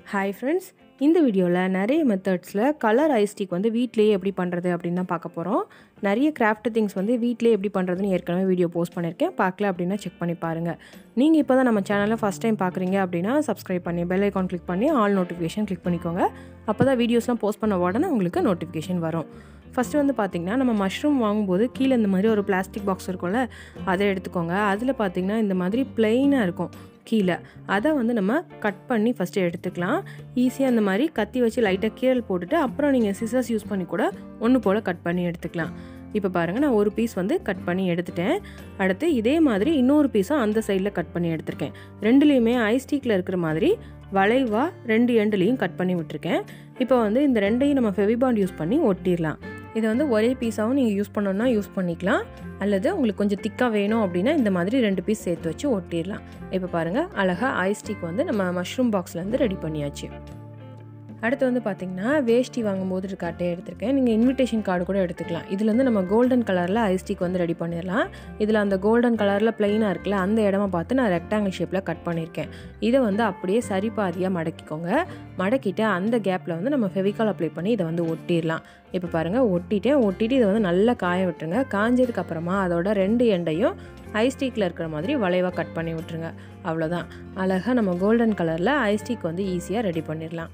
hi friends இந்த வீடியோவில் நிறைய மெத்தட்ஸில் கலர் ஐஸ்டிக் வந்து வீட்லேயே எப்படி பண்ணுறது அப்படின்னு தான் பார்க்க போகிறோம் நிறைய கிராஃப்ட் திங்ஸ் வந்து வீட்லேயே எப்படி பண்ணுறதுன்னு ஏற்கனவே வீடியோ போஸ்ட் பண்ணியிருக்கேன் பார்க்கல அப்படின்னா செக் பண்ணி பாருங்கள் நீங்கள் இப்போ தான் நம்ம சேனலை ஃபஸ்ட் டைம் பார்க்குறீங்க அப்படின்னா சப்ஸ்கிரைப் பண்ணி பெல் ஐக்கான் கிளிக் பண்ணி ஆல் நோட்டிஃபிகேஷன் கிளிக் பண்ணிக்கோங்க அப்போ தான் வீடியோஸ்லாம் போஸ்ட் பண்ண உடனே உங்களுக்கு நோட்டிஃபிகேஷன் வரும் ஃபஸ்ட்டு வந்து பார்த்திங்கன்னா நம்ம மஷ்ரூம் வாங்கும்போது கீழே இந்த மாதிரி ஒரு பிளாஸ்டிக் பாக்ஸ் இருக்கும்ல அதை எடுத்துக்கோங்க அதில் பார்த்திங்கன்னா இந்த மாதிரி பிளெயினாக இருக்கும் கீழே அதை வந்து நம்ம கட் பண்ணி ஃபஸ்ட்டு எடுத்துக்கலாம் ஈஸியாக இந்த மாதிரி கத்தி வச்சு லைட்டாக கீரல் போட்டுட்டு அப்புறம் நீங்கள் சிசர்ஸ் யூஸ் பண்ணி கூட ஒன்று போல் கட் பண்ணி எடுத்துக்கலாம் இப்போ பாருங்கள் நான் ஒரு பீஸ் வந்து கட் பண்ணி எடுத்துட்டேன் அடுத்து இதே மாதிரி இன்னொரு பீஸும் அந்த சைடில் கட் பண்ணி எடுத்திருக்கேன் ரெண்டுலேயுமே ஐஸ்டிக்கில் இருக்கிற மாதிரி வளைவாக ரெண்டு எண்டுலேயும் கட் பண்ணி விட்டுருக்கேன் இப்போ வந்து இந்த ரெண்டையும் நம்ம ஃபெவிபாண்ட் யூஸ் பண்ணி ஒட்டிடலாம் இதை வந்து ஒரே பீஸாகவும் நீங்கள் யூஸ் பண்ணணும்னா யூஸ் பண்ணிக்கலாம் அல்லது உங்களுக்கு கொஞ்சம் திக்காக வேணும் அப்படின்னா இந்த மாதிரி ரெண்டு பீஸ் சேர்த்து வச்சு ஒட்டிடலாம் இப்போ பாருங்கள் அழகாக ஐஸ்டிக் வந்து நம்ம மஷ்ரூம் பாக்ஸ்லேருந்து ரெடி பண்ணியாச்சு அடுத்து வந்து பார்த்திங்கன்னா வேஷ்டி வாங்கும்போது இருக்க அட்டையை எடுத்திருக்கேன் நீங்கள் இன்விடேஷன் கார்டு கூட எடுத்துக்கலாம் இதில் வந்து நம்ம கோல்டன் கலரில் ஐஸ்டிக் வந்து ரெடி பண்ணிடலாம் இதில் அந்த கோல்டன் கலரில் ப்ளைனாக இருக்குல்ல அந்த இடமா பார்த்து நான் ரெக்டாங்கிள் ஷேப்பில் கட் பண்ணியிருக்கேன் இதை வந்து அப்படியே சரி பாதியாக மடக்கிக்கோங்க மடக்கிட்டு அந்த கேப்பில் வந்து நம்ம ஃபெவிகால் அப்ளை பண்ணி இதை வந்து ஒட்டிடலாம் இப்போ பாருங்கள் ஒட்டிட்டேன் ஒட்டிட்டு இதை வந்து நல்லா காய விட்டுருங்க காஞ்சதுக்கு அப்புறமா அதோட ரெண்டு எண்டையும் ஐஸ்டிக்கில் இருக்கிற மாதிரி வளைவாக கட் பண்ணி விட்டுருங்க அவ்வளோதான் அழகாக நம்ம கோல்டன் கலரில் ஐஸ்டிக் வந்து ஈஸியாக ரெடி பண்ணிடலாம்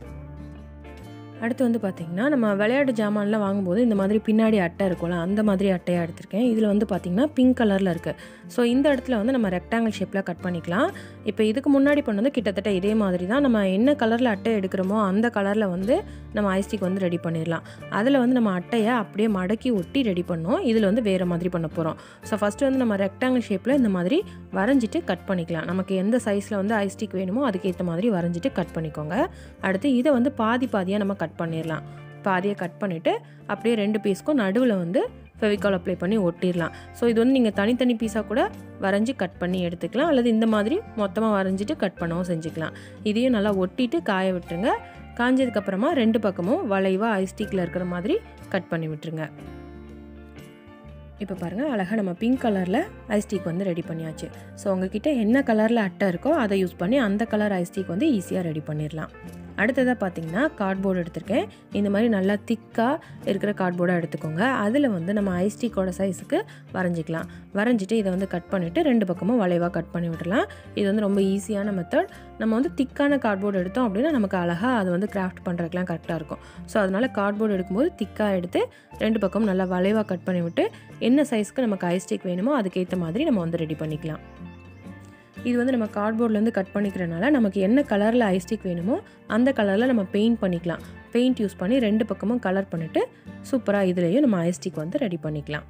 அடுத்து வந்து பார்த்திங்கன்னா நம்ம விளையாட்டு ஜாமான்லாம் வாங்கும்போது இந்த மாதிரி பின்னாடி அட்டை இருக்கும்ல அந்த மாதிரி அட்டையாக எடுத்திருக்கேன் இதில் வந்து பார்த்திங்கன்னா பிங்க் கலரில் இருக்குது ஸோ இந்த இடத்துல வந்து நம்ம ரெக்டாங்கிள் ஷேப்பில் கட் பண்ணிக்கலாம் இப்போ இதுக்கு முன்னாடி பண்ணது கிட்டத்தட்ட இதே மாதிரி தான் நம்ம என்ன கலரில் அட்டை எடுக்கிறோமோ அந்த கலரில் வந்து நம்ம ஐஸ்டிக் வந்து ரெடி பண்ணிடலாம் அதில் வந்து நம்ம அட்டையை அப்படியே மடக்கி ஒட்டி ரெடி பண்ணோம் இதில் வந்து வேறு மாதிரி பண்ண போகிறோம் ஸோ ஃபஸ்ட்டு வந்து நம்ம ரெக்டாங்கிள் ஷேப்பில் இந்த மாதிரி வரைஞ்சிட்டு கட் பண்ணிக்கலாம் நமக்கு எந்த சைஸில் வந்து ஐஸ்டிக் வேணுமோ அதுக்கேற்ற மாதிரி வரைஞ்சிட்டு கட் பண்ணிக்கோங்க அடுத்து இதை வந்து பாதி பாதியாக நம்ம கட் பண்ணிடலாம் பாதியை கட் பண்ணிவிட்டு அப்படியே ரெண்டு பீஸ்க்கும் நடுவில் வந்து ஃபெவிகால் அப்ளை பண்ணி ஒட்டிடலாம் ஸோ இது வந்து நீங்கள் தனித்தனி பீஸாக கூட வரைஞ்சி கட் பண்ணி எடுத்துக்கலாம் அல்லது இந்த மாதிரி மொத்தமாக வரைஞ்சிட்டு கட் பண்ணவும் செஞ்சுக்கலாம் இதையும் நல்லா ஒட்டிட்டு காய விட்டுருங்க காஞ்சதுக்கப்புறமா ரெண்டு பக்கமும் வளைவாக ஐஸ்டிக்கில் இருக்கிற மாதிரி கட் பண்ணி விட்டுருங்க இப்போ பாருங்கள் அழகாக நம்ம பிங்க் கலரில் ஐஸ்டிக் வந்து ரெடி பண்ணியாச்சு ஸோ உங்ககிட்ட என்ன கலரில் அட்டை இருக்கோ அதை யூஸ் பண்ணி அந்த கலர் ஐஸ்டிக் வந்து ஈஸியாக ரெடி பண்ணிடலாம் அடுத்ததாக பார்த்தீங்கன்னா கார்ட்போர்டு எடுத்திருக்கேன் இந்த மாதிரி நல்லா திக்காக இருக்கிற கார்ட்போர்டாக எடுத்துக்கோங்க அதில் வந்து நம்ம ஐஸ்டிக்கோட சைஸுக்கு வரைஞ்சிக்கலாம் வரைஞ்சிட்டு இதை வந்து கட் பண்ணிவிட்டு ரெண்டு பக்கமும் வளைவாக கட் பண்ணி விடலாம் இது வந்து ரொம்ப ஈஸியான மெத்தட் நம்ம வந்து திக்கான கார்ட்போர்டு எடுத்தோம் அப்படின்னா நமக்கு அழகாக அது வந்து கிராஃப்ட் பண்ணுறதுக்குலாம் கரெக்டாக இருக்கும் ஸோ அதனால் கார்ட்போர்டு எடுக்கும்போது திக்காக எடுத்து ரெண்டு பக்கம் நல்லா வளைவாக கட் பண்ணி விட்டு என்ன சைஸ்க்கு நமக்கு ஐஸ்டிக் வேணுமோ அதுக்கேற்ற மாதிரி நம்ம வந்து ரெடி பண்ணிக்கலாம் இது வந்து நம்ம கார்ட்போர்ட்லேருந்து கட் பண்ணிக்கிறனால நமக்கு என்ன கலரில் ஐஸ்டிக் வேணுமோ அந்த கலரில் நம்ம பெயிண்ட் பண்ணிக்கலாம் பெயிண்ட் யூஸ் பண்ணி ரெண்டு பக்கமும் கலர் பண்ணிவிட்டு சூப்பராக இதுலேயும் நம்ம ஐஸ்டிக் வந்து ரெடி பண்ணிக்கலாம்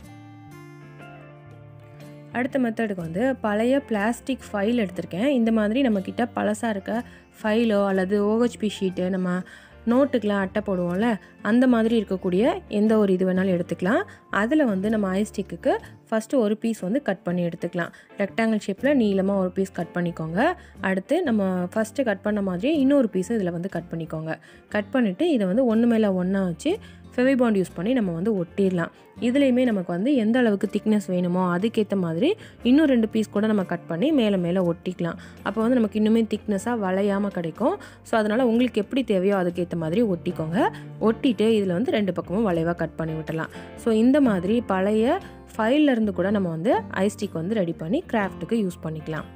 அடுத்த மெத்தடுக்கு வந்து பழைய பிளாஸ்டிக் ஃபைல் எடுத்திருக்கேன் இந்த மாதிரி நம்மக்கிட்ட பழசாக இருக்க ஃபைலோ அல்லது ஓஹெச்பி ஷீட்டு நம்ம நோட்டுக்கெலாம் அட்டை போடுவோம்ல அந்த மாதிரி இருக்கக்கூடிய எந்த ஒரு இது வேணாலும் எடுத்துக்கலாம் அதில் வந்து நம்ம ஐஸ்டிக்கு ஃபஸ்ட்டு ஒரு பீஸ் வந்து கட் பண்ணி எடுத்துக்கலாம் ரெக்டாங்கிள் ஷேப்பில் நீளமாக ஒரு பீஸ் கட் பண்ணிக்கோங்க அடுத்து நம்ம ஃபஸ்ட்டு கட் பண்ண மாதிரியே இன்னொரு பீஸ் இதில் வந்து கட் பண்ணிக்கோங்க கட் பண்ணிவிட்டு இதை வந்து ஒன்று மேலே ஒன்றா வச்சு ஃபெவிபாண்ட் யூஸ் பண்ணி நம்ம வந்து ஒட்டிடலாம் இதுலேயுமே நமக்கு வந்து எந்த அளவுக்கு திக்னஸ் வேணுமோ அதுக்கேற்ற மாதிரி இன்னும் ரெண்டு பீஸ் கூட நம்ம கட் பண்ணி மேலே மேலே ஒட்டிக்கலாம் அப்போ வந்து நமக்கு இன்னுமே திக்னஸாக வளையாமல் கிடைக்கும் ஸோ அதனால் உங்களுக்கு எப்படி தேவையோ அதுக்கேற்ற மாதிரி ஒட்டிக்கோங்க ஒட்டிட்டு இதில் வந்து ரெண்டு பக்கமும் வளைவாக கட் பண்ணி விட்டலாம் ஸோ இந்த மாதிரி பழைய ஃபைல்லேருந்து கூட நம்ம வந்து ஐஸ்டிக் வந்து ரெடி பண்ணி கிராஃப்ட்டுக்கு யூஸ் பண்ணிக்கலாம்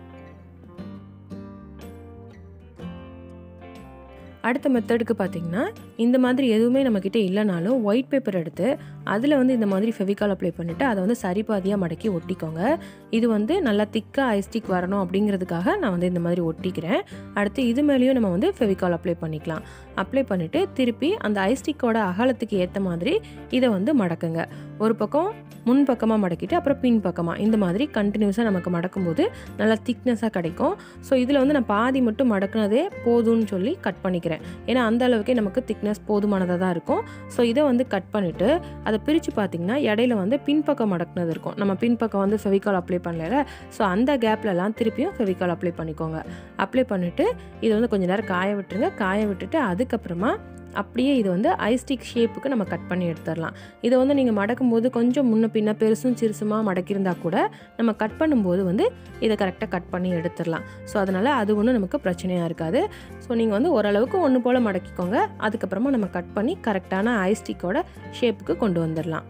அடுத்த மெத்தடுக்கு பார்த்திங்கன்னா இந்த மாதிரி எதுவுமே நம்மக்கிட்ட இல்லைனாலும் ஒயிட் பேப்பர் எடுத்து அதில் வந்து இந்த மாதிரி ஃபெவிகால் அப்ளை பண்ணிவிட்டு அதை வந்து சரிபாதியாக மடக்கி ஒட்டிக்கோங்க இது வந்து நல்லா திக்காக ஐஸ்டிக் வரணும் அப்படிங்கிறதுக்காக நான் வந்து இந்த மாதிரி ஒட்டிக்கிறேன் அடுத்து இது மேலேயும் நம்ம வந்து ஃபெவிகால் அப்ளை பண்ணிக்கலாம் அப்ளை பண்ணிவிட்டு திருப்பி அந்த ஐஸ்டிக்கோட அகலத்துக்கு ஏற்ற மாதிரி இதை வந்து மடக்குங்க ஒரு பக்கம் முன் பக்கமாக மடக்கிட்டு அப்புறம் பின் பக்கமாக இந்த மாதிரி கண்டினியூஸாக நமக்கு மடக்கும்போது நல்லா திக்னஸாக கிடைக்கும் ஸோ இதில் வந்து நான் பாதி மட்டும் மடக்குனதே போதும்னு சொல்லி கட் பண்ணிக்கிறேன் ஏன்னா அந்த அளவுக்கே நமக்கு திக்னஸ் போதுமானதாக தான் இருக்கும் ஸோ இதை வந்து கட் பண்ணிவிட்டு அதை பிரித்து பார்த்திங்கன்னா இடையில வந்து பின்பக்கம் மடக்குனது இருக்கும் நம்ம பின்பக்கம் வந்து ஃபெவிகால் அப்ளை பண்ணல ஸோ அந்த கேப்லலாம் திருப்பியும் ஃபெவிகால் அப்ளை பண்ணிக்கோங்க அப்ளை பண்ணிவிட்டு இதை வந்து கொஞ்சம் நேரம் காய விட்டுருங்க காய விட்டுட்டு அதுக்கப்புறமா அப்படியே இது வந்து ஐஸ்டிக் ஷேப்புக்கு நம்ம கட் பண்ணி எடுத்துடலாம் இதை வந்து நீங்கள் மடக்கும் போது கொஞ்சம் முன்ன பின்ன பெருசும் சிறுசுமாக மடக்கியிருந்தா கூட நம்ம கட் பண்ணும்போது வந்து இதை கரெக்டாக கட் பண்ணி எடுத்துடலாம் ஸோ அதனால் அது ஒன்றும் நமக்கு பிரச்சனையாக இருக்காது ஸோ நீங்கள் வந்து ஓரளவுக்கு ஒன்று போல் மடக்கிக்கோங்க அதுக்கப்புறமா நம்ம கட் பண்ணி கரெக்டான ஐஸ்டிக்கோட ஷேப்புக்கு கொண்டு வந்துடலாம்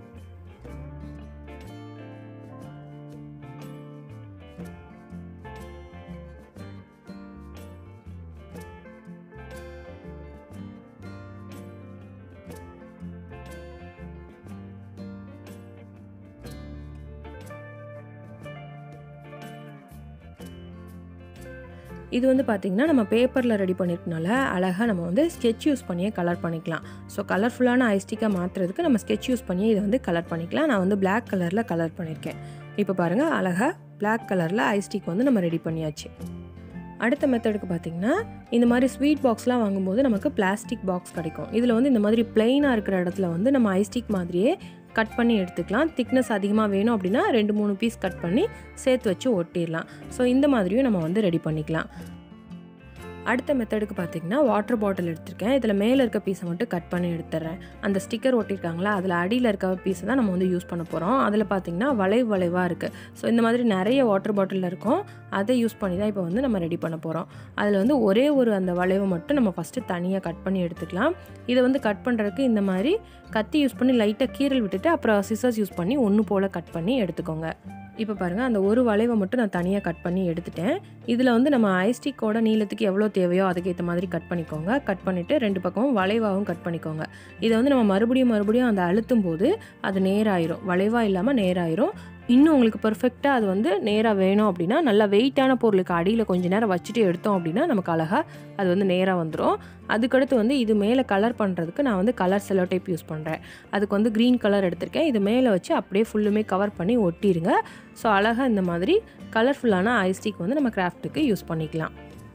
இது வந்து பார்த்திங்கன்னா நம்ம பேப்பரில் ரெடி பண்ணியிருக்கனால அழகாக நம்ம வந்து ஸ்கெட்ச் யூஸ் பண்ணியே கலர் பண்ணிக்கலாம் ஸோ கலர்ஃபுல்லான ஐஸ்டிக்காக மாற்றுறதுக்கு நம்ம ஸ்கெட்ச் யூஸ் பண்ணியே இதை வந்து கலர் பண்ணிக்கலாம் நான் வந்து பிளாக் கலரில் கலர் பண்ணியிருக்கேன் இப்போ பாருங்கள் அழகாக பிளாக் கலரில் ஐஸ்டிக் வந்து நம்ம ரெடி பண்ணியாச்சு அடுத்த மெத்தடுக்கு பார்த்திங்கன்னா இந்த மாதிரி ஸ்வீட் பாக்ஸ்லாம் வாங்கும்போது நமக்கு பிளாஸ்டிக் பாக்ஸ் கிடைக்கும் இதில் வந்து இந்த மாதிரி பிளெயினாக இருக்கிற இடத்துல வந்து நம்ம ஐஸ்டிக் மாதிரியே கட் பண்ணி எடுத்துக்கலாம் திக்னஸ் அதிகமாக வேணும் அப்படின்னா ரெண்டு மூணு பீஸ் கட் பண்ணி சேர்த்து வச்சு ஒட்டிடலாம் ஸோ இந்த மாதிரியும் நம்ம வந்து ரெடி பண்ணிக்கலாம் அடுத்த மெத்தடுக்கு பார்த்தீங்கன்னா வாட்டர் பாட்டில் எடுத்திருக்கேன் இதில் மேலே இருக்க பீஸை மட்டும் கட் பண்ணி எடுத்துறேன் அந்த ஸ்டிக்கர் ஒட்டியிருக்காங்களா அதில் அடியில் இருக்க பீஸை தான் நம்ம வந்து யூஸ் பண்ண போகிறோம் அதில் பார்த்தீங்கன்னா வளைவு வளைவாக இருக்குது ஸோ இந்த மாதிரி நிறைய வாட்டர் பாட்டிலில் இருக்கும் அதை யூஸ் பண்ணி தான் இப்போ வந்து நம்ம ரெடி பண்ண போகிறோம் அதில் வந்து ஒரே ஒரு அந்த வளைவை மட்டும் நம்ம ஃபஸ்ட்டு தனியாக கட் பண்ணி எடுத்துக்கலாம் இதை வந்து கட் பண்ணுறதுக்கு இந்த மாதிரி கத்தி யூஸ் பண்ணி லைட்டாக கீரல் விட்டுட்டு அப்புறம் சிசர்ஸ் யூஸ் பண்ணி ஒன்று போல் கட் பண்ணி எடுத்துக்கோங்க இப்போ பாருங்கள் அந்த ஒரு வளைவை மட்டும் நான் தனியாக கட் பண்ணி எடுத்துட்டேன் இதில் வந்து நம்ம ஐஸ்டிக்கோட நீளத்துக்கு எவ்வளோ தேவையோ அதுக்கேற்ற மாதிரி கட் பண்ணிக்கோங்க கட் பண்ணிவிட்டு ரெண்டு பக்கமும் வளைவாகவும் கட் பண்ணிக்கோங்க இதை வந்து நம்ம மறுபடியும் மறுபடியும் அந்த அழுத்தும் போது அது நேராயிரும் வளைவாக இல்லாமல் நேராயிரும் இன்னும் உங்களுக்கு பர்ஃபெக்டாக அது வந்து நேராக வேணும் அப்படின்னா நல்லா வெயிட்டான பொருளுக்கு அடியில் கொஞ்ச நேரம் வச்சுட்டு எடுத்தோம் அப்படின்னா நமக்கு அழகாக அது வந்து நேராக வந்துடும் அதுக்கடுத்து வந்து இது மேலே கலர் பண்ணுறதுக்கு நான் வந்து கலர் செலோ டைப் யூஸ் பண்ணுறேன் அதுக்கு வந்து க்ரீன் கலர் எடுத்திருக்கேன் இது மேலே வச்சு அப்படியே ஃபுல்லுமே கவர் பண்ணி ஒட்டிடுங்க ஸோ அழகாக இந்த மாதிரி கலர்ஃபுல்லான ஐஸ்டிக் வந்து நம்ம கிராஃப்ட்டுக்கு யூஸ் பண்ணிக்கலாம்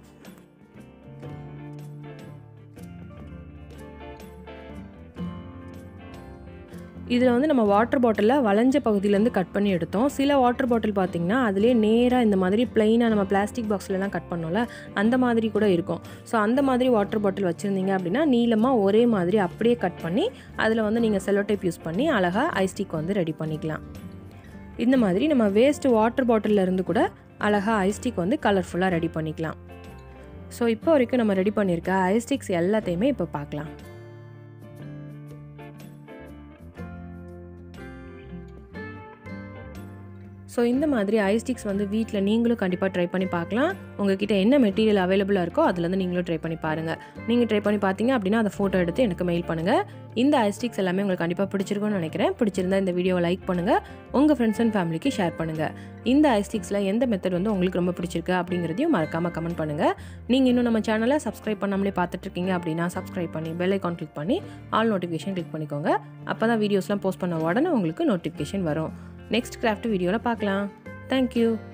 இதில் வந்து நம்ம வாட்டர் பாட்டிலில் வளைஞ்ச பகுதியிலேருந்து கட் பண்ணி எடுத்தோம் சில வாட்டர் பாட்டில் பார்த்திங்கன்னா அதிலே நேராக இந்த மாதிரி பிளெயினாக நம்ம பிளாஸ்டிக் பாக்ஸ்லலாம் கட் பண்ணோம்ல அந்த மாதிரி கூட இருக்கும் ஸோ அந்த மாதிரி வாட்டர் பாட்டில் வச்சுருந்தீங்க அப்படின்னா நீளமாக ஒரே மாதிரி அப்படியே கட் பண்ணி அதில் வந்து நீங்கள் செல்லோ டைப் யூஸ் பண்ணி அழகாக ஐஸ்டிக் வந்து ரெடி பண்ணிக்கலாம் இந்த மாதிரி நம்ம வேஸ்ட் வாட்டர் பாட்டிலில் இருந்து கூட அழகாக ஐஸ்டிக் வந்து கலர்ஃபுல்லாக ரெடி பண்ணிக்கலாம் ஸோ இப்போ வரைக்கும் நம்ம ரெடி பண்ணியிருக்க ஐஸ்டிக்ஸ் எல்லாத்தையுமே இப்போ பார்க்கலாம் ஸோ இந்த மாதிரி ஐஸ்டிக்ஸ் வந்து வீட்டில் நீங்களும் கண்டிப்பாக ட்ரை பண்ணி பார்க்கலாம் உங்ககிட்ட என்ன மெட்டீரியல் அவைலபிளாக இருக்கோ அதுலேருந்து நீங்களும் ட்ரை பண்ணி பாருங்கள் நீங்கள் ட்ரை பண்ணி பார்த்தீங்க அப்படின்னா அதை ஃபோட்டோ எடுத்து எனக்கு மெயில் பண்ணுங்கள் இந்த ஐஸ்டிக்ஸ் எல்லாமே உங்களுக்கு கண்டிப்பாக பிடிச்சிருக்கும்னு நினைக்கிறேன் பிடிச்சிருந்தா இந்த வீடியோவை லைக் பண்ணுங்கள் உங்கள் ஃப்ரெண்ட்ஸ் அண்ட் ஃபேமிலிக்கு ஷேர் பண்ணுங்கள் இந்த ஐஸ்டிக்ஸில் எந்த மெத்தட் வந்து உங்களுக்கு ரொம்ப பிடிச்சிருக்கு அப்படிங்கிறதையும் மறக்காமல் கமெண்ட் பண்ணுங்கள் நீங்கள் இன்னும் நம்ம சேனலை சப்ஸ்கிரைப் பண்ணாமலே பார்த்துட்ருக்கீங்க அப்படின்னா சப்ஸ்கிரைப் பண்ணி பெல் ஐக்கான் கிளிக் பண்ணி ஆல் நோட்டிஃபிகேஷன் கிளிக் பண்ணிக்கோங்க அப்போ தான் வீடியோஸ்லாம் போஸ்ட் பண்ண உடனே உங்களுக்கு நோட்டிஃபிகேஷன் வரும் நெக்ஸ்ட் கிராஃப்ட் வீடியோவில் பார்க்கலாம் தேங்க்யூ